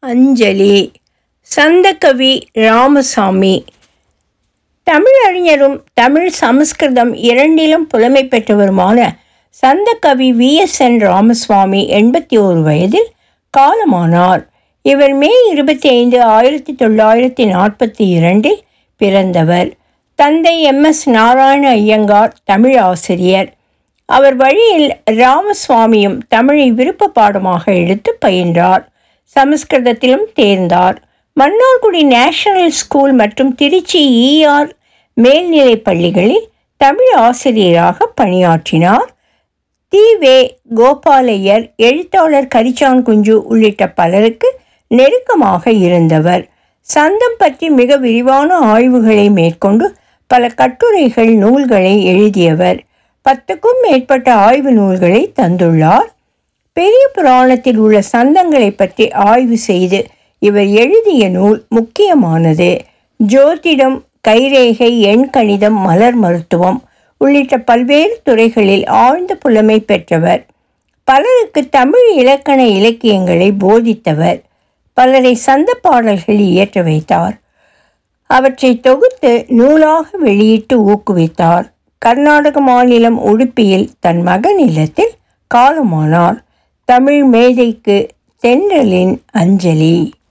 அஞ்சலி சந்தகவி ராமசாமி தமிழறிஞரும் தமிழ் சமஸ்கிருதம் இரண்டிலும் புலமை பெற்றவருமான சந்தகவி வி எஸ் என் ராமசுவாமி எண்பத்தி ஓரு வயதில் காலமானார் இவர் மே இருபத்தி ஐந்து ஆயிரத்தி தொள்ளாயிரத்தி நாற்பத்தி இரண்டில் பிறந்தவர் தந்தை எம் எஸ் நாராயண ஐயங்கார் தமிழ் ஆசிரியர் அவர் வழியில் ராமசுவாமியும் தமிழை விருப்ப பாடமாக எடுத்து பயின்றார் சமஸ்கிருதத்திலும் தேர்ந்தார் மன்னார்குடி நேஷனல் ஸ்கூல் மற்றும் திருச்சி ஈஆர் மேல்நிலைப் பள்ளிகளில் தமிழ் ஆசிரியராக பணியாற்றினார் தி வே கோபாலையர் எழுத்தாளர் கரிச்சான் குஞ்சு உள்ளிட்ட பலருக்கு நெருக்கமாக இருந்தவர் சந்தம் பற்றி மிக விரிவான ஆய்வுகளை மேற்கொண்டு பல கட்டுரைகள் நூல்களை எழுதியவர் பத்துக்கும் மேற்பட்ட ஆய்வு நூல்களை தந்துள்ளார் பெரிய புராணத்தில் உள்ள சந்தங்களை பற்றி ஆய்வு செய்து இவர் எழுதிய நூல் முக்கியமானது ஜோதிடம் கைரேகை எண்கணிதம் மலர் மருத்துவம் உள்ளிட்ட பல்வேறு துறைகளில் ஆழ்ந்த புலமை பெற்றவர் பலருக்கு தமிழ் இலக்கண இலக்கியங்களை போதித்தவர் பலரை சந்த பாடல்கள் இயற்ற வைத்தார் அவற்றை தொகுத்து நூலாக வெளியிட்டு ஊக்குவித்தார் கர்நாடக மாநிலம் உடுப்பியில் தன் மகன் இல்லத்தில் காலமானார் தமிழ் மேதைக்கு தென்றலின் அஞ்சலி